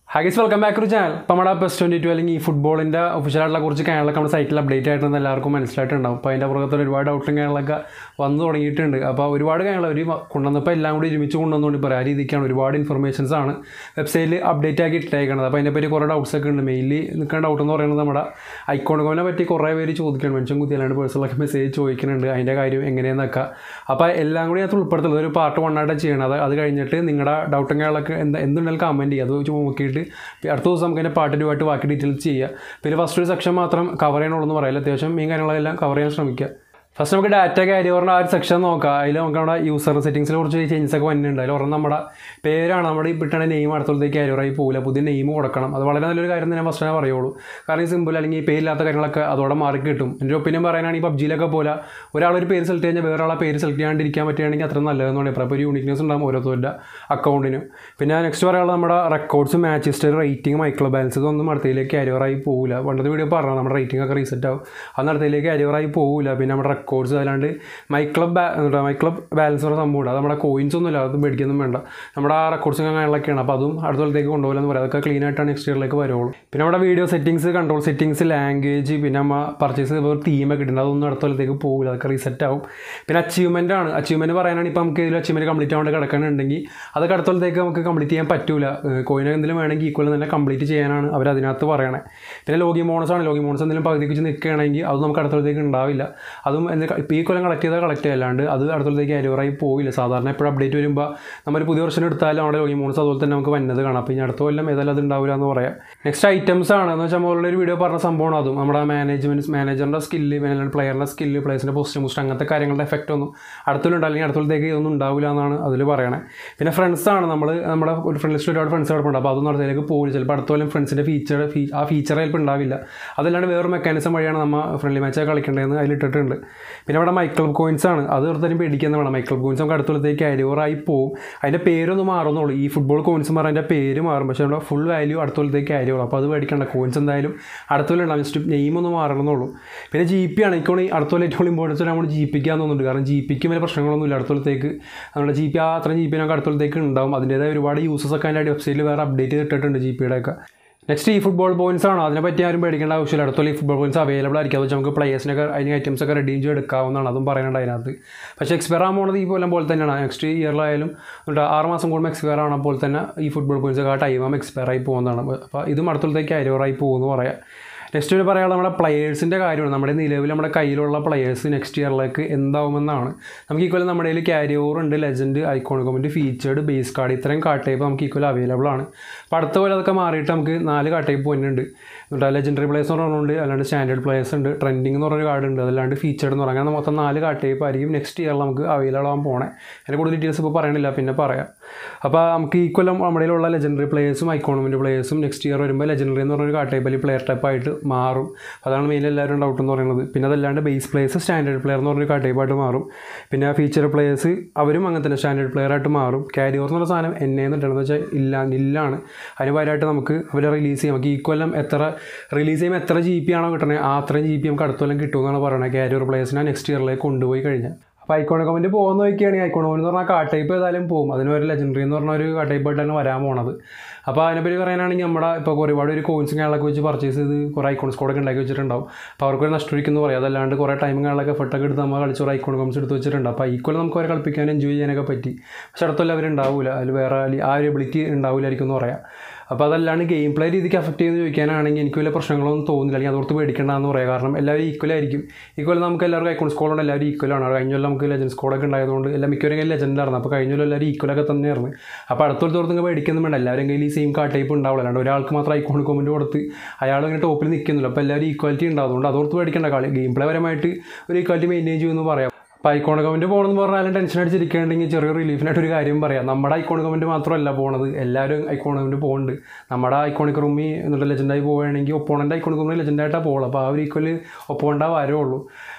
ഹാഗീസ് welcome back to channel ഇപ്പോൾ നമ്മുടെ best twenty two അല്ലെങ്കിൽ ഈ ഫുട്ബോളിൻ്റെ ഒഫീഷ്യലായിട്ടുള്ള കുറച്ച് കാര്യങ്ങളൊക്കെ നമ്മുടെ സൈറ്റിൽ അപ്ഡേറ്റ് ആയിട്ടെന്ന് എല്ലാവർക്കും മനസ്സിലായിട്ടുണ്ടാവും അപ്പോൾ അതിൻ്റെ പുറകത്തിൽ ഒരുപാട് ഔട്ടും കാര്യങ്ങളൊക്കെ വന്നു തുടങ്ങിയിട്ടുണ്ട് അപ്പോൾ ഒരുപാട് കാര്യങ്ങൾ അവർ കൊണ്ടുവന്നപ്പോൾ എല്ലാം കൂടി ഒരുമിച്ച് കൊണ്ടുവന്നുകൊണ്ട് ഇപ്പോൾ ആ രീതിക്കാണ് ഒരുപാട് ഇൻഫർമേഷൻസ് ആണ് വെബ്സൈറ്റിൽ അപ്ഡേറ്റ് ആക്കി ഇട്ടേക്കുന്നത് അപ്പോൾ അതിനെപ്പറ്റി കുറേ ഡൗട്ട്സ് ഒക്കെ ഉണ്ട് മെയിൻലി നിൽക്കുന്ന ഡൗട്ട് എന്ന് പറയുന്നത് നമ്മുടെ ഐക്കോണുകളെ പറ്റി കുറേ പേര് ചോദിക്കണം മനുഷ്യൻ കുത്തി അല്ലാണ്ട് പേഴ്സണലൊക്കെ മെസ്സേജ് ചോദിക്കുന്നുണ്ട് അതിൻ്റെ കാര്യം എങ്ങനെയെന്നൊക്കെ അപ്പോൾ എല്ലാം കൂടി അത് ഉൾപ്പെടുത്തുന്നത് ഒരു പാർട്ട് വണ്ണായിട്ട് ചെയ്യണം അത് അത് കഴിഞ്ഞിട്ട് നിങ്ങളുടെ ഡൗട്ടും കാര്യങ്ങളൊക്കെ എന്താ എന്തുണ്ടെങ്കിലും കമൻറ്റ് ചെയ്യുക അത് നോക്കിയിട്ട് അടുത്ത ദിവസം നമുക്ക് അതിൻ്റെ പാർട്ടിനുമായിട്ട് ബാക്കി ഡീറ്റെയിൽസ് ചെയ്യുക പിന്നെ ഫസ്റ്റ് ഒരു സെക്ഷൻ മാത്രം കവർ ചെയ്യണുള്ളൂ എന്ന് പറയില്ല അത്യാവശ്യം ഈ കാര്യങ്ങളെല്ലാം കവർ ചെയ്യാൻ ശ്രമിക്കുക ഫസ്റ്റ് നമുക്ക് ഡാറ്റ കാരിയറിൻ്റെ ആ ഒരു സെക്ഷൻ നോക്കാം അതിൽ നമുക്ക് നമ്മുടെ യൂസർ സെറ്റിംഗ്സിൽ കുറച്ച് ചേഞ്ചസ് ഒക്കെ വന്നിട്ടുണ്ട് അതിൽ ഒരെണ്ണം നമ്മുടെ പേരാണ് നമ്മുടെ ഈ പിട്ടണ നെയിം അടുത്തോളത്തേക്ക് കാരിയറായി പോകില്ല പുതിയ നെയിം കൊടുക്കണം അത് വളരെ നല്ലൊരു കാര്യം തന്നെ ഫസ്റ്റ് ഞാൻ പറയുള്ളൂ കാരണം ഈ സിമ്പിൾ അല്ലെങ്കിൽ ഈ പേരില്ലാത്ത കാര്യങ്ങളൊക്കെ അതോടെ മാറി കിട്ടും എൻ്റെ ഒപ്പീനിയൻ പറയാനാണെങ്കിൽ ഈ പബ്ജിയിലൊക്കെ പോലെ ഒരാളൊരു പേര് സെലക്ട് കഴിഞ്ഞാൽ വേറെ ആളെ പേര് സെലക്ട് ചെയ്യാണ്ടിരിക്കാൻ പറ്റുകയാണെങ്കിൽ അത്ര നല്ലതെന്ന് പറയാം ഇപ്പോൾ ഒരു യൂണിക്നെസ് ഉണ്ടാകും ഓരോരുത്തരുടെ അക്കൗണ്ടിനും പിന്നെ നെക്സ്റ്റ് പറയാനുള്ളത് നമ്മുടെ records match history rating micro balance ഇതൊന്നും അടുത്തയിലേക്ക് കാരിയറായി പോകില്ല പണ്ടത്തെ വീഡിയോ പറഞ്ഞു നമ്മുടെ റേറ്റിംഗ് ഒക്കെ റീസെറ്റ് ആവും അത് അടുത്തയിലേക്ക് കാരിയറായി പോകില്ല പിന്നെ നമ്മുടെ റെക്കോർഡ്സ് അല്ലാണ്ട് മൈക്ലബ് ബാ മൈക്ലബ് ബാലൻസ് പറഞ്ഞ സംഭവമുണ്ട് അത് നമ്മുടെ കോയിൻസ് ഒന്നുമില്ല അത് മേടിക്കൊന്നും വേണ്ട നമ്മുടെ ആ റെക്കോർഡ്സും കാര്യങ്ങളൊക്കെയാണ് അപ്പോൾ അതും അടുത്ത കൊല്ലത്തേക്ക് കൊണ്ടുപോകില്ല എന്ന് പറയാം അതൊക്കെ ക്ലീൻ ആയിട്ടാണ് നെക്സ്റ്റ് ഇയറിലേക്ക് വരുള്ളൂ പിന്നെ നമ്മുടെ video settings control settings language പിന്നെ നമ്മൾ പർച്ചേസ് ഒരു തീമൊക്കെ ഇട്ടുണ്ട് അതൊന്നും അടുത്ത കൊല്ലത്തേക്ക് പോകില്ല അതൊക്കെ റീസെറ്റ് ആവും പിന്നെ അച്ചീവ്മെൻ്റ് ആണ് അച്ചീവ്മെൻറ്റ് പറയാനാണ് ഇപ്പോൾ നമുക്ക് ഇതിൽ അച്ചീവ്മെൻറ്റ് കംപ്ലീറ്റ് ആവേണ്ട കിടക്കണമെന്നുണ്ടെങ്കിൽ അതൊക്കെ അടുത്ത കൊല്ലത്തേക്ക് നമുക്ക് കംപ്ലീറ്റ് ചെയ്യാൻ പറ്റൂല കോയിനെ എന്തെങ്കിലും വേണമെങ്കിൽ ഈക്വൽ തന്നെ കംപ്ലീറ്റ് ചെയ്യാനാണ് അവർ അതിനകത്ത് പറയണേ പിന്നെ ലോഗി മോണസ് ആണ് ലോഗി മോണസ് എന്തെങ്കിലും പകുതിക്ക് വെച്ച് നിൽക്കുകയാണെങ്കിൽ അത് നമുക്ക് അടുത്ത കൊല്ലത്തേക്ക് ഉണ്ടാവില്ല അതും എന്ത് ഇപ്പോൾ ഈ കൊല്ലം കളക്ട് ചെയ്താൽ കളക്ട് ചെയ്യല്ലാണ്ട് അത് അടുത്തോളത്തേക്ക് അരിവറായി പോയില്ല സാധാരണ എപ്പോഴും അപ്ഡേറ്റ് വരുമ്പോൾ നമ്മൾ പുതിയ വർഷം എടുത്താലും അവിടെ ലോഗി മോണസ് അതുപോലെ തന്നെ നമുക്ക് വന്നത് കാണാം അപ്പോൾ ഇനി അടുത്ത കൊല്ലം ഏതായാലും അത് ഉണ്ടാവില്ല എന്ന് പറയാം നെക്സ്റ്റ് ഐറ്റംസ് ആണ് എന്ന് വെച്ചാൽ മുകളിൽ ഒരു വീഡിയോ പറഞ്ഞ സംഭവമാണ് അതും നമ്മുടെ മാനേജ്മെൻറ്റ് മാനേജറിൻ്റെ സ്കില്ല് പിന്നെ പ്ലെയറിൻ്റെ സ്കില്ല് പ്ലേസിൻ്റെ പോസ്റ്റ് ബൂസ്റ്റ് അങ്ങനത്തെ കാര്യങ്ങളുടെ എഫക്റ്റ് ഒന്നും അടുത്തുണ്ടാവില്ല അല്ലെങ്കിൽ അടുത്തോളത്തേക്ക് ഒന്നും ഉണ്ടാവില്ല എന്നാണ് അതിൽ പറയണേ പിന്നെ ഫ്രണ്ട്സ് ആണ് നമ്മൾ നമ്മുടെ ഒരു ഫ്രണ്ട് ലിസ്റ്റ് ഒരുപാട് ഫ്രണ്ട്സ് കിടപ്പുണ്ട് അപ്പോൾ അതൊന്നും അടുത്തേക്ക് പോകില്ല ചിലപ്പോൾ അടുത്ത കൊല്ലം ഫ്രണ്ട്സിൻ്റെ ഫീച്ചർ ആ ഫീച്ചർ ചിലപ്പോൾ ഉണ്ടാവില്ല അതല്ലാണ്ട് വേറൊരു മെക്കാനിസം വഴിയാണ് നമ്മൾ ഫ്രണ്ട്ലി മാച്ച് കളിക്കേണ്ടതെന്ന് അതിലിട്ടിട്ടുണ്ട് പിന്നെ ഇവിടെ മൈക്രോ കോയിൻസ് ആണ് അത് ഒരുത്തരും പേടിക്കുന്ന വേണം മൈക്രോ കോയിൻസ് നമുക്ക് അടുത്തുള്ളത്തേക്ക് അരിവറായി പോകും അതിൻ്റെ പേരൊന്ന് മാറുന്നുള്ളൂ ഈ ഫുട്ബോൾ കോയിൻസ് എന്ന് പറഞ്ഞാൽ അതിൻ്റെ പേര് മാറും പക്ഷേ നമ്മുടെ ഫുൾ വാല്യൂ അടുത്തുള്ളത്തേക്ക് അരിവുള്ളൂ അപ്പോൾ അത് പേടിക്കേണ്ട കോയിൻസ് എന്തായാലും അടുത്തുള്ള ഉണ്ടാവും ജസ്റ്റ് നെയിം ഒന്ന് മാറണമെന്നുള്ളൂ പിന്നെ ജി പി ആണ് എനിക്ക് അടുത്തുള്ള ഏറ്റവും ഇമ്പോർട്ടൻസ് നമ്മൾ ജി പിക്ക് തോന്നുന്നുണ്ട് കാരണം ജി പിക്ക് വലിയ പ്രശ്നങ്ങളൊന്നുമില്ല അടുത്തുള്ളത്തേക്ക് നമ്മുടെ ജി പി ആ അത്രയും ജി പി നമുക്ക് അടുത്തുള്ളത്തേക്ക് ഉണ്ടാവും അതിൻ്റേതായ ഒരുപാട് യൂസസ് ഒക്കെ അതിൻ്റെ വെബ്സൈറ്റിൽ വേറെ അപ്ഡേറ്റ് ചെയ്തിട്ടുണ്ട് ജി പിയുടെ ഒക്കെ നെക്സ്റ്റ് ഈ ഫുട്ബോൾ പോയിന്റ്സ് ആണ് അതിനെപ്പറ്റി ആരും പേടിക്കേണ്ട ആവശ്യമില്ല അടുത്തുള്ള ഈ ഫുട്ബോൾ പോയിന്റ്സ് അവൈലബിൾ ആയിരിക്കും അത് വെച്ചാൽ നമുക്ക് പ്ലേയേഴ്സിനൊക്കെ അതിന് ഐറ്റംസ് ഒക്കെ റെഡീം ചെയ്ത് എടുക്കാവുന്നതാണ് അതും പറയുന്നുണ്ട് അതിനകത്ത് പക്ഷേ എക്സ്പയർ ആകാൻ പോകുന്നത് ഈ കൊല്ലം പോലെ തന്നെയാണ് നെക്സ്റ്റ് ഇയറിലായാലും ആറ് മാസം കൂടുമ്പോൾ എക്സ്പയർ ആവണ പോലെ തന്നെ ഈ ഫുട്ബോൾ പോയിന്റ്സ് ഒക്കെ ആ ടൈം എക്സ്പയർ ആയി പോകുന്നതാണ് അപ്പോൾ ഇതും അടുത്തുള്ളത്തേക്ക് അരിവറായി പോകുമെന്ന് പറയാം നെക്സ്റ്റ് ഒരു പറയാനുള്ളത് നമ്മുടെ പ്ലെയേഴ്സിൻ്റെ കാര്യമാണ് നമ്മുടെ നിലവിൽ നമ്മുടെ കയ്യിലുള്ള പ്ലെയേഴ്സ് നെക്സ്റ്റ് ഇയറിലേക്ക് എന്താവുമെന്നാണ് നമുക്ക് ഈക്വൽ നമ്മുടെ കയ്യിൽ ക്യാരി ഓവർ ഉണ്ട് legend icon comment featured base card ഇത്രയും കാർഡ് ടൈപ്പ് നമുക്ക് ഈക്വൽ അവൈലബിൾ ആണ് അപ്പോൾ അടുത്ത പോലെ അതൊക്കെ മാറിയിട്ട് നമുക്ക് നാല് കാർഡ് ടൈപ്പ് വരുന്നുണ്ട് എന്നിട്ട് ലെജൻഡറി പ്ലേയേഴ്സ് എന്ന് പറഞ്ഞുകൊണ്ട് അല്ലാണ്ട് സ്റ്റാൻഡേർഡ് പ്ലേയേഴ്സ് ഉണ്ട് ട്രെൻഡിങ് എന്ന് പറഞ്ഞൊരു കാർഡ് ഉണ്ട് അതല്ലാണ്ട് ഫീച്ചേർഡ് എന്ന് പറഞ്ഞാൽ അങ്ങനെ മൊത്തം നാല് കാർഡ് ടൈപ്പ് ആയിരിക്കും നെക്സ്റ്റ് ഇയറിൽ നമുക്ക് അവൈലബിൾ ആകാൻ പോണേ അതിൻ്റെ കൂടുതൽ ഡീറ്റെയിൽസ് ഇപ്പോൾ പറയണില്ല പിന്നെ പറയാം അപ്പോൾ നമുക്ക് ഈക്വൽ നമ്മുടെ ഉള്ള ലെജൻഡറി പ്ലേയേഴ്സും ഐക്കോണമെൻറ്റ് പ്ലേയേഴ്സും നെക്സ്റ്റ് ഇയർ വരുമ്പോൾ ലെജൻഡറി എന്ന് പറഞ്ഞൊരു കാർഡ് ടൈപ്പ് അല്ലെങ്കിൽ പ്ലെയർ ടൈപ്പ് ആയിട്ട് മാറും അതാണ് മെയിൻ എല്ലാവരും ഡൗട്ട് എന്ന് പറയുന്നത് പിന്നെ അതല്ലാണ്ട് ബേസ് പ്ലേയേഴ്സ് സ്റ്റാൻഡേർഡ് പ്ലെയർ എന്ന് പറഞ്ഞൊരു കാർഡ് ടൈപ്പായിട്ട് മാറും പിന്നെ ഫീച്ചർ പ്ലേയേഴ്സ് അവരും അങ്ങനെ തന്നെ സ്റ്റാൻഡേർഡ് പ്ലെയർ ആയിട്ട് മാറും ക്യാരി ഓവർ എന്നുള്ള സാധനം എന്നെ എന്നിട്ടുണ്ടെന്ന് വെച്ചാൽ ഇല്ല ഇല്ലാണ് അതിന് പകരമായിട്ട് നമുക്ക് അവരെ റിലീസ് ചെയ്യാം നമുക്ക് ഈക്വലം എത്ര റിലീസ് ചെയ്യുമ്പോൾ എത്ര ജി പി ആണോ കിട്ടണേ ആ അത്രയും ജി പി നമുക്ക് അടുത്ത കൊല്ലം കിട്ടുമെന്നാണ് പറയുന്നത് ക്യാരി ഓവർ പ്ലേയേഴ്സിനെ നെക്സ്റ്റ് ഇയറിലേക്ക് കൊണ്ടുപോയി കഴിഞ്ഞാൽ അപ്പോൾ ഐക്കോൺ കമൻറ്റ് പോകുന്ന നോക്കിയാണെങ്കിൽ ഐക്കോൺ കമൻറ്റ് എന്ന് പറഞ്ഞാൽ കാർഡ് ടൈപ്പ് ഏതായാലും പോകും അതിന് ഒരു ലെജൻഡറി എന്ന് പറഞ്ഞ ഒരു കാർഡ് ടൈപ്പ് ആയിട്ടാണ് വരാൻ പോണത് അപ്പോൾ അതിനെപ്പറ്റി പറയാനാണെങ്കിൽ നമ്മുടെ ഇപ്പോൾ ഒരുപാട് ഒരു കോയിൻസും കാര്യങ്ങളൊക്കെ വെച്ച് പർച്ചേസ് ചെയ്ത് കുറേ ഐക്കോൺ സ്കോഡൊക്കെ ഉണ്ടാക്കി വെച്ചിട്ടുണ്ടാവും അപ്പോൾ അവർക്കൊരു നഷ്ടമിരിക്കുന്നു പറയാം അതല്ലാണ്ട് കുറേ ടൈമും കാര്യങ്ങളൊക്കെ എഫർട്ടൊക്കെ എടുത്ത് നമ്മൾ കളിച്ച ഒരു ഐക്കോൺ കംസ് എടുത്ത് വെച്ചിട്ടുണ്ട് അപ്പോൾ ഈക്വൽ നമുക്ക് അവരെ കളിപ്പിക്കാൻ എൻജോയ് ചെയ്യാനൊക്കെ പറ്റി പക്ഷേ അടുത്തല്ല അവരുണ്ടാവില്ല അതിൽ വേറെ ആ ഒരു എബിലിറ്റി ഉണ്ടാവില്ലായിരിക്കും എന്ന് പറയാം അപ്പോൾ അതല്ലാണ്ട് ഗെയിം പ്ലേ രീതിക്ക് അഫക്റ്റ് ചെയ്യുന്ന ചോദിക്കാനാണെങ്കിൽ എനിക്ക് വലിയ പ്രശ്നങ്ങളൊന്നും തോന്നുന്നില്ല അല്ലെങ്കിൽ അതോർത്ത് പേടിക്കേണ്ടതെന്ന് പറയാം കാരണം എല്ലാവരും ഈക്വൽ ആയിരിക്കും ഈക്വൽ നമുക്ക് എല്ലാവർക്കും ഐക്കോൺ സ്കോഡുണ്ട് എല്ലാവരും ഈക്വലാണ് കഴിഞ്ഞ കൊല്ലം നമുക്ക് ലെജൻഡ് സ്കോഡൊക്കെ ഉണ്ടായതുകൊണ്ട് എല്ലാം മിക്കവരും കയ്യിൽ ലെജൻഡായിരുന്നു അപ്പോൾ കഴിഞ്ഞ കൊല്ലം എല്ലാവരും ഈക്വലൊക്കെ തന്നെയായിരുന്നു അപ്പോൾ അടുത്തോടത്തോർത്ത് നിങ്ങൾ പേടിക്കുന്നു വേണ്ട എല്ലാവരും കയ്യിൽ ഈ സെയിം കാർഡ് ടൈപ്പ് ഉണ്ടാവില്ല അല്ലാണ്ട് ഒരാൾക്ക് മാത്രം ഐക്കോൺ കോമൻറ്റ് കൊടുത്ത് അയാൾ ഇങ്ങനെ ടോപ്പിൽ നിൽക്കുന്നില്ല അപ്പോൾ എല്ലാവരും ഈക്വാലിറ്റി ഉണ്ടാവും അതുകൊണ്ട് അതോർത്ത് പേടിക്കേണ്ട കളി ഗെയിം പ്ലേ പരമായിട്ട് ഒരു ഈക്വാലിറ്റി മെയിൻറ്റെയിൻ ചെയ്യുമെന്ന് പറയാം അപ്പോൾ ഐക്കോൺ കമൻറ്റ് പോകണമെന്ന് പറഞ്ഞാലും ടെൻഷൻ അടിച്ചിരിക്കുകയാണെങ്കിൽ ചെറിയ റിലീഫിനായിട്ട് ഒരു കാര്യം പറയാം നമ്മുടെ ഐക്കോൺ കമൻറ്റ് മാത്രമല്ല പോണത് എല്ലാവരും ഐക്കോൺ കമൻറ്റ് പോകുന്നുണ്ട് നമ്മുടെ ഐക്കോണിക് റൂമിൽ എന്നിട്ട് ലെജൻഡായി പോവുകയാണെങ്കിൽ ഒപ്പോണൻ്റെ ഐക്കോണിക് റൂമിൽ ലെജൻഡായിട്ടാണ് പോകുള്ളൂ അപ്പോൾ ആ ഒരു ഈക്വൽ ഒപ്പോണ്ടാ വരുള്ളൂ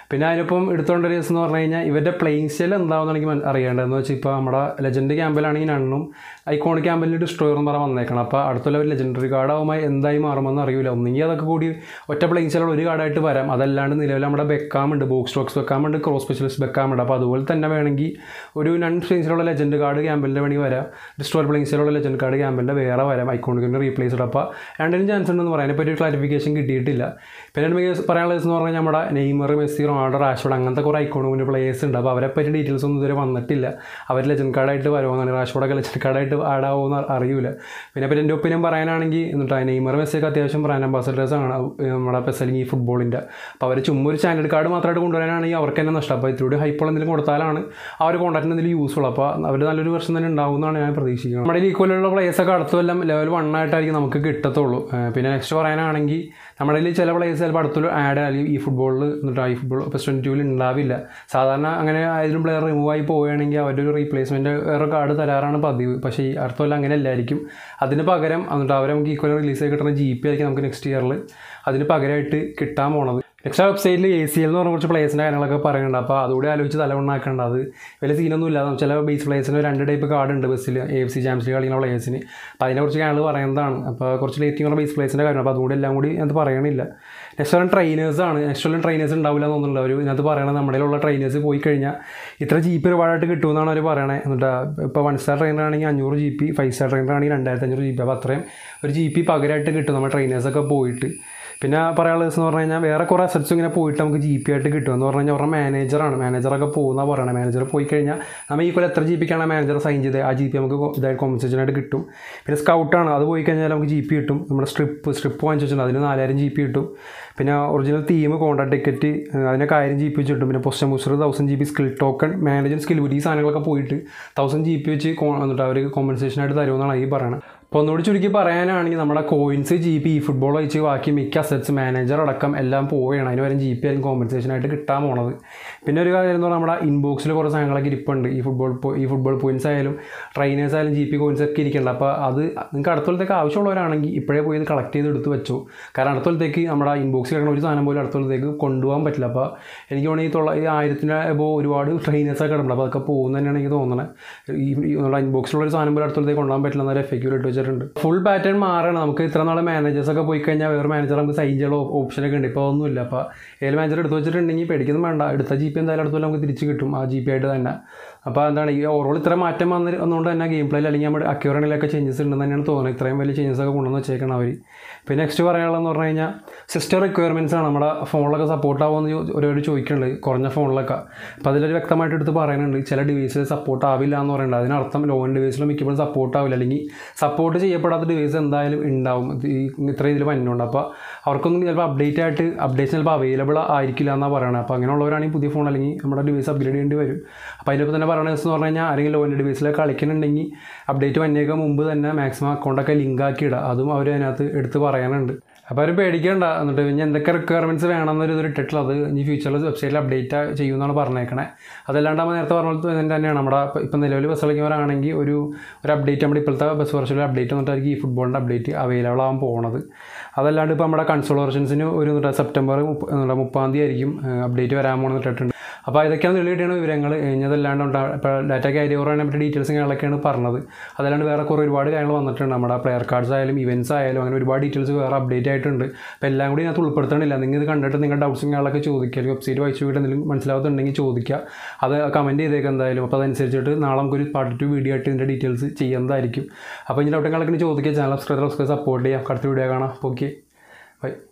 പിന്നെ അതിനിപ്പം എടുത്തോണ്ട ഒരു കേസ് എന്ന് പറഞ്ഞു കഴിഞ്ഞാൽ ഇവരുടെ പ്ലേയിങ് സ്റ്റൈൽ എന്താണെന്ന് എനിക്ക് മന- അറിയേണ്ടതെന്ന് വെച്ചാൽ ഇപ്പോൾ നമ്മുടെ ലെജൻഡ് ക്യാമ്പിലാണെങ്കിൽ നണ്ണും ഐക്കോണിക് ക്യാമ്പിൽ ഡിസ്ട്രോയർ എന്ന് പറഞ്ഞാൽ വന്നേക്കണം അപ്പോൾ അടുത്തുള്ള ഒരു ലെജൻഡറി കാർഡ് ആവുമ്പോൾ എന്തായി മാറുമെന്ന് അറിയില്ല ഒന്നെങ്കിൽ അതൊക്കെ കൂടി ഒറ്റ പ്ലേയിങ് സ്റ്റൈലുള്ള ഒരു കാർഡായിട്ട് വരാം അതല്ലാണ്ട് നിലവിൽ നമ്മുടെ ബെക്കാം ഉണ്ട് ബോക്സ് സ്റ്റോക്സ് ബെക്കാം ഉണ്ട് ക്രോസ് സ്പെഷ്യലിസ്റ്റ് ബെക്കാം ഉണ്ട് അപ്പോൾ അതുപോലെ തന്നെ വേണമെങ്കിൽ ഒരു നൺ പ്ലേയിങ് സ്റ്റൈലുള്ള ലെജൻഡ് കാർഡ് ക്യാമ്പിൻ്റെ വേണമെങ്കിൽ വരാം ഡിസ്ട്രോയർ പ്ലേയിങ് സ്റ്റൈലുള്ള ലെജൻഡ് കാർഡ് ക്യാമ്പിൻ്റെ വേറെ വരാം ഐക്കോണിക്കിൻ്റെ റീപ്ലേസ്ഡ് അപ്പോൾ രണ്ടിനും ചാൻസ് ഉണ്ടെന്ന് പറയാൻ ഇപ്പോൾ ഒരു ക്ലാരിഫിക്കേഷൻ കിട്ടിയിട്ടില്ല പിന്നെ എനിക്ക് പറയാനുള്ള ദിവസം എന്ന് പറഞ്ഞാൽ നമ്മുടെ നെയ്മർ മെസ്സി റൊണാൾഡോ റാഷ്ഫോർഡ് അങ്ങനത്തെ കുറേ ഐക്കോണിക്കിൻ്റെ പ്ലേയേഴ്സ് ഉണ്ട് അപ്പോൾ അവരെ പറ്റി ഡീറ്റെയിൽസ് ഒന്നും ഇതുവരെ വന്നിട്ടില്ല അവർ ലെജൻഡ് കാർഡായിട്ട് വരുമോന്നാണ് റാഷ്ഫോർഡൊക്കെ ലെജൻഡ് കാർഡായിട്ട് ആടാവുമെന്ന് അറിയില്ല പിന്നെ പിന്നെ എൻ്റെ ഒപ്പീനിയൻ പറയാനാണെങ്കിൽ എന്നിട്ട് നെയ്മർ മെസ്സിയൊക്കെ അത്യാവശ്യം ബ്രാൻഡ് അംബാസഡേഴ്സ് ആണ് നമ്മുടെ പെസലിംഗ് ഈ ഫുട്ബോളിൻ്റെ അപ്പോൾ അവർ ചുമ്മാ ഒരു ചാനൽ കാർഡ് മാത്രമായിട്ട് കൊണ്ടുവരാനാണെങ്കിൽ അവർക്ക് തന്നെ നഷ്ടം അപ്പോൾ ഇതിലൂടെ ഹൈപ്പോൾ എന്തെങ്കിലും കൊടുത്താലാണ് ആ ഒരു കോൺടാക്റ്റിന് എന്തെങ്കിലും യൂസ്ഫുൾ അപ്പോൾ അവർ നല്ലൊരു വർഷം തന്നെ ഉണ്ടാവും എന്നാണ് ഞാൻ പ്രതീക്ഷിക്കുന്നത് നമ്മുടെ ഈക്വലുള്ള പ്ലേയേഴ്സൊക്കെ അടുത്ത കൊല്ലം ലെവൽ വൺ ആയിട്ടായിരിക്കും നമുക്ക് കിട്ടത്തുള്ളൂ ഏഹ് പിന്നെ നെക്സ്റ്റ് പറയാനാണെങ്കിൽ നമ്മുടെ കയ്യിൽ ചില പ്ലേയേഴ്സ് ചിലപ്പോൾ അടുത്തൊരു ആഡ് അല്ലെങ്കിൽ ഈ ഫുട്ബോളിൽ എന്നിട്ട് ഈ ഫുട്ബോൾ പ്ലസ് ട്വൻറ്റി ടൂവിൽ ഉണ്ടാവില്ല സാധാരണ അങ്ങനെ ആയാലും പ്ലെയർ റിമൂവ് ആയി പോവുകയാണെങ്കിൽ അവരുടെ ഒരു റീപ്ലേസ്മെൻറ്റ് വേറെ കാർഡ് തരാറാണ് പതിവ് പക്ഷേ ഈ അടുത്ത കൊല്ലം അങ്ങനെ അല്ലായിരിക്കും അതിന് പകരം എന്നിട്ട് അവരെ നമുക്ക് ഈക്വൽ റിലീസ് ആയി കിട്ടുന്ന ജി പി ആയിരിക്കും നമുക്ക് നെക്സ്റ്റ് ഇയറിൽ അതിന് പകരമായിട്ട് കിട്ടാൻ പോണത് നെക്സ്റ്റ് വെബ്സൈറ്റിൽ എ സി എൽ എന്ന് പറഞ്ഞ കുറച്ച് പ്ലേസിൻ്റെ കാര്യങ്ങളൊക്കെ പറയുന്നുണ്ട് അപ്പോൾ അതുകൂടി ആലോചിച്ച് തലവണ്ണാക്കേണ്ട അത് വലിയ സീനൊന്നും ഇല്ല ചില ബേസ് പ്ലേസിന് രണ്ട് ടൈപ്പ് കാർഡ് ഉണ്ട് ബസ്സിൽ A F C champions league കളിക്കുന്ന പ്ലേസിന് അപ്പോൾ അതിനെക്കുറിച്ച് ഞങ്ങൾ പറയുന്നതാണ് അപ്പോൾ കുറച്ച് ലേറ്റിംഗ് ബേസ് പ്ലേസിൻ്റെ കാര്യം അപ്പോൾ അതുകൂടി എല്ലാം കൂടി അത് പറയണില്ല നെക്സ്റ്റ് വരും ട്രെയിനേഴ്സാണ് നെക്സ്റ്റ് വരും ട്രെയിനേഴ്സ് ഉണ്ടാവില്ല എന്ന് തോന്നുന്നുണ്ട് അവർ ഇതിനകത്ത് പറയണത് നമ്മുടെ ഉള്ള ട്രെയിനേഴ്സ് പോയി കഴിഞ്ഞാൽ ഇത്ര ജി പി ഒരുപാടായിട്ട് കിട്ടുമെന്നാണ് അവർ പറയണത് എന്നിട്ട് ഇപ്പോൾ വൺ സ്റ്റാർ ട്രെയിനർ ആണെങ്കിൽ അഞ്ഞൂറ് G P five star trainer ആണെങ്കിൽ രണ്ടായിരത്തി അഞ്ഞൂറ് ജി പി അപ്പോൾ അത്രയും ഒരു ജി പി പകരമായിട്ട് കിട്ടും നമ്മുടെ ട്രെയിനേഴ്സൊക്കെ പോയിട്ട് പിന്നെ പറയാനുള്ള ദിവസം എന്ന് പറഞ്ഞു കഴിഞ്ഞാൽ വേറെ കുറേ അസറ്റ്സ് ഇങ്ങനെ പോയിട്ട് നമുക്ക് ജി പി ആയിട്ട് കിട്ടും എന്ന് പറഞ്ഞു കഴിഞ്ഞാൽ അവരുടെ മാനേജറാണ് മാനേജറൊക്കെ പോകുന്ന പറയണത് മാനേജർ പോയി കഴിഞ്ഞാൽ നമ്മൾ ഈ കൊല്ലം എത്ര ജി പിക്കാണ് മാനേജർ സൈൻ ചെയ്തത് ആ ജി പി നമുക്ക് കൊ- ഇതായിട്ട് കോമ്പൻസേഷൻ ആയിട്ട് കിട്ടും പിന്നെ സ്കൗട്ടാണ് അത് പോയി കഴിഞ്ഞാൽ നമുക്ക് ജി പി കിട്ടും നമ്മുടെ സ്ട്രിപ്പ് സ്ട്രിപ്പ് വാങ്ങിച്ചു വെച്ചിട്ടുണ്ട് അതിന് നാലായിരം ജി പി കിട്ടും പിന്നെ ഒറിജിനൽ തീം കോൺട്രാക്ട് ടിക്കറ്റ് അതിനൊക്കെ ആയിരം ജി പി വെച്ച് കിട്ടും പിന്നെ position booster thousand G B skill token manager skill ഈ സാധനങ്ങളൊക്കെ പോയിട്ട് തൗസൻഡ് ജി പി വെച്ച് കോ- എന്നിട്ട് അവർ കോമ്പൻസേഷൻ ആയിട്ട് തരുമെന്നാണ് ഈ പറയുന്നത് അപ്പോൾ ഒന്നുകൂടി ചുരുക്കി പറയാനാണെങ്കിൽ നമ്മുടെ കോയിൻസ് ജി പി ഈ ഫുട്ബോൾ വെച്ച് ബാക്കി മിക്ക അസറ്റ്സ് മാനേജർ അടക്കം എല്ലാം പോവുകയാണ് അതിന് വരും ജി പി ആയിരിക്കും കോമ്പൻസേഷൻ ആയിട്ട് കിട്ടാൻ പോണത് പിന്നെ ഒരു കാര്യം എന്ന് പറഞ്ഞാൽ നമ്മുടെ ഇൻബോക്സിൽ കുറേ സാധനങ്ങളൊക്കെ ഇരിപ്പുണ്ട് ഈ ഫുട്ബോൾ പോ- ഈ ഫുട്ബോൾ പോയിൻസ് ആയാലും ട്രെയിനേഴ്സ് ആയാലും ജി പി കോയിൻസ് ഒക്കെ ഇരിക്കുന്നുണ്ട് അപ്പോൾ അത് നിങ്ങൾക്ക് അടുത്തോളത്തേക്ക് ആവശ്യമുള്ളവരാണെങ്കിൽ ഇപ്പോഴേ പോയി ഇത് കളക്ട് ചെയ്ത് എടുത്ത് വെച്ചു കാരണം അടുത്തോളത്തേക്ക് നമ്മുടെ ഇൻബോക്സിൽ കിടക്കുന്ന ഒരു സാധനം പോലും അടുത്തോളത്തേക്ക് കൊണ്ടുപോകാൻ പറ്റില്ല അപ്പോൾ എനിക്ക് തോന്നുന്നു ഈ തൊള്ള ഈ ആയിരത്തിന് ഇപ്പോൾ ഒരുപാട് ട്രെയിനേഴ്സൊക്കെ കിടപ്പുണ്ട് അപ്പോൾ അതൊക്കെ പോകുന്ന തന്നെയാണ് എനിക്ക് തോന്നുന്നത് ഈ ഈ നമ്മുടെ ഇൻബോക്സിലുള്ള ഒരു സാധനം പോലും അടുത്തോളത്തേക്ക് കൊണ്ടുപോകാൻ പറ്റില്ല എന്നൊരു എഫക്റ്റീവ് ഇട്ട് വെച്ചിട്ടുണ്ട് ഫുൾ പാറ്റേൺ മാറണം നമുക്ക് ഇത്ര നാളെ മാനേജേഴ്സ് ഒക്കെ പോയി കഴിഞ്ഞാൽ വേറെ മാനേജർ നമുക്ക് സൈൻ ചെയ്യാനുള്ള ഓപ്ഷനൊക്കെ ഉണ്ട് ഇപ്പോൾ ഒന്നുമില്ല അപ്പോൾ ഏത് മാനേജർ എടുത്ത് വെച്ചിട്ടുണ്ടെങ്കിൽ പേടിക്കൊന്നും വേണ്ട എടുത്ത ജി പി എന്തായാലും അടുത്തുള്ള നമുക്ക് തിരിച്ച് കിട്ടും ആ ജി പി ആയിട്ട് തന്നെ അപ്പോൾ എന്താണ് ഈ ഓവറോൾ ഇത്ര മാറ്റം വന്ന് വന്നുകൊണ്ട് തന്നെ ഗെയിം പ്ലേയിൽ അല്ലെങ്കിൽ നമ്മുടെ അക്യൂറണിലൊക്കെ ചേഞ്ചസ് ഉണ്ടെന്ന് തന്നെയാണ് തോന്നുന്നത് ഇത്രയും വലിയ ചേഞ്ചസ് ഒക്കെ കൊണ്ടുവന്ന് വെച്ചേക്കണം അവർ പിന്നെ നെക്സ്റ്റ് പറയാനുള്ളതെന്ന് പറഞ്ഞു കഴിഞ്ഞാൽ സിസ്റ്റം റിക്വയർമെൻറ്റ്സ് ആണ് നമ്മുടെ ഫോണിലൊക്കെ സപ്പോർട്ട് ആവുമെന്ന് ചോ- ഒരുപാട് ചോദിക്കുന്നുണ്ട് കുറഞ്ഞ ഫോണിലൊക്കെ അപ്പോൾ അതിലൊരു വ്യക്തമായിട്ട് എടുത്ത് പറയുന്നുണ്ട് ചില ഡിവൈസിൽ സപ്പോർട്ട് ആവില്ല എന്ന് പറയുന്നത് അതിനർത്ഥം ലോൺ ഡിവൈസിൽ മിക്കപ്പോഴും സപ്പോർട്ട് ആവില്ല അല്ലെങ്കിൽ സപ്പോർട്ട് ചെയ്യപ്പെടാത്ത ഡിവൈസ് എന്തായാലും ഉണ്ടാവും ഇത് ഈ ഇത്ര ഇതിൽ വന്നുണ്ട് അപ്പോൾ അവർക്കൊന്നും ചിലപ്പോൾ അപ്ഡേറ്റ് ആയിട്ട് അപ്ഡേറ്റ്സ് ചിലപ്പോൾ അവൈലബിൾ ആയിരിക്കില്ല എന്നാണ് പറയുന്നത് അപ്പോൾ അങ്ങനെയുള്ളവരാണെങ്കിൽ പുതിയ ഫോൺ അല്ലെങ്കിൽ നമ്മുടെ ഡിവൈസ് അപ്ഗ്രേഡ് ചെയ്യേണ്ടി വരും അപ്പോൾ അതിൻ്റെ തന്നെ പറയുന്നത് എന്ന് പറഞ്ഞു കഴിഞ്ഞാൽ ആരെങ്കിലും ലോൻ്റെ ഡിവൈസിലൊക്കെ കളിക്കുന്നുണ്ടെങ്കിൽ അപ്ഡേറ്റ് വന്നേക്കാൻ മുമ്പ് തന്നെ മാക്സിമം അക്കൗണ്ടൊക്കെ ലിങ്ക് ആക്കി ഇടുക അതും അവർ അതിനകത്ത് എടുത്ത് പറയാനുണ്ട് അപ്പോൾ അവർ പേടിക്കേണ്ട എന്നിട്ട് ഇനി എന്തൊക്കെ റിക്വയർമെൻറ്റ്സ് വേണമെന്നൊരു ഇത് ഇട്ടിട്ടുള്ളത് അത് ഇനി ഫ്യൂച്ചറിൽ വെബ്സൈറ്റിൽ അപ്ഡേറ്റ് ചെയ്യുമെന്നാണ് പറഞ്ഞേക്കണേ അതല്ലാണ്ട് നമ്മൾ നേരത്തെ പറഞ്ഞ പോലെ തന്നെ തന്നെയാണ് നമ്മുടെ ഇപ്പം- ഇപ്പം നിലവിൽ ബസ് കളിക്കുന്നവരാണെങ്കിൽ ഒരു ഒരു അപ്ഡേറ്റ് നമ്മുടെ ഇപ്പോഴത്തെ ബസ് വെർഷനിൽ അപ്ഡേറ്റ് വന്നിട്ടായിരിക്കും ഈ ഫുട്ബോളിൻ്റെ അപ്ഡേറ്റ് അവൈലബിൾ ആവാൻ പോകുന്നത് അതല്ലാണ്ട് ഇപ്പോൾ നമ്മുടെ കൺസോൾ വെർഷൻസിന് ഒരു എന്നിട്ട് സെപ്റ്റംബർ മുപ്പ- എന്നിട്ട് മുപ്പാം തീയതി ആയിരിക്കും അപ്ഡേറ്റ് വരാൻ പോകുന്നത് ഇട്ടിട്ടുണ്ട് അപ്പോൾ ഇതൊക്കെയാണ് തെളിയിട്ടാണ് വിവരങ്ങൾ ഇഞ്ഞതല്ലാണ്ട് ഉണ്ടാ- ഇപ്പോൾ ഡാറ്റ കാരിയോറാനെ പറ്റി ഡീറ്റെയിൽസ് കാര്യങ്ങളൊക്കെയാണ് പറഞ്ഞത് അതല്ലാണ്ട് വേറെ കുറേ ഒരുപാട് കാര്യങ്ങൾ വന്നിട്ടുണ്ട് നമ്മുടെ പ്ലെയർ കാർഡ്സ് ആയാലും ഇവൻറ്റ്സ് ആയാലും അങ്ങനെ ഒരുപാട് ഡീറ്റെയിൽസ് വേറെ അപ്ഡേറ്റ് ആയിട്ടുണ്ട് അപ്പോൾ എല്ലാം കൂടി ഇതിനകത്ത് ഉൾപ്പെടുത്തണില്ല നിങ്ങൾ ഇത് കണ്ടിട്ട് നിങ്ങളുടെ ഡൗട്ട്സും കാര്യങ്ങളൊക്കെ ചോദിക്കുക വെബ്സൈറ്റ് വായിച്ചു പോയിട്ട് എന്തെങ്കിലും മനസ്സിലാവുന്നുണ്ടെങ്കിൽ ചോദിക്കുക അത് കമൻറ്റ് ചെയ്തേക്കാം എന്തായാലും അപ്പോൾ അതനുസരിച്ചിട്ട് നാളെ നമുക്കൊരു പാർട്ട് ടു വീഡിയോ ആയിട്ട് ഇതിൻ്റെ ഡീറ്റെയിൽസ് ചെയ്യുന്നതായിരിക്കും അപ്പോൾ ഇതിൻ്റെ ഡൗട്ടും കാര്യങ്ങളൊക്കെ ചോദിക്കുക ചാനൽ സബ്സ്ക്രൈബ് സബ്സ്ക്രൈബ് സപ്പോർട്ട് ചെയ്യാം അടുത്ത വീഡിയോ കാണാം ഓക്കെ ബൈ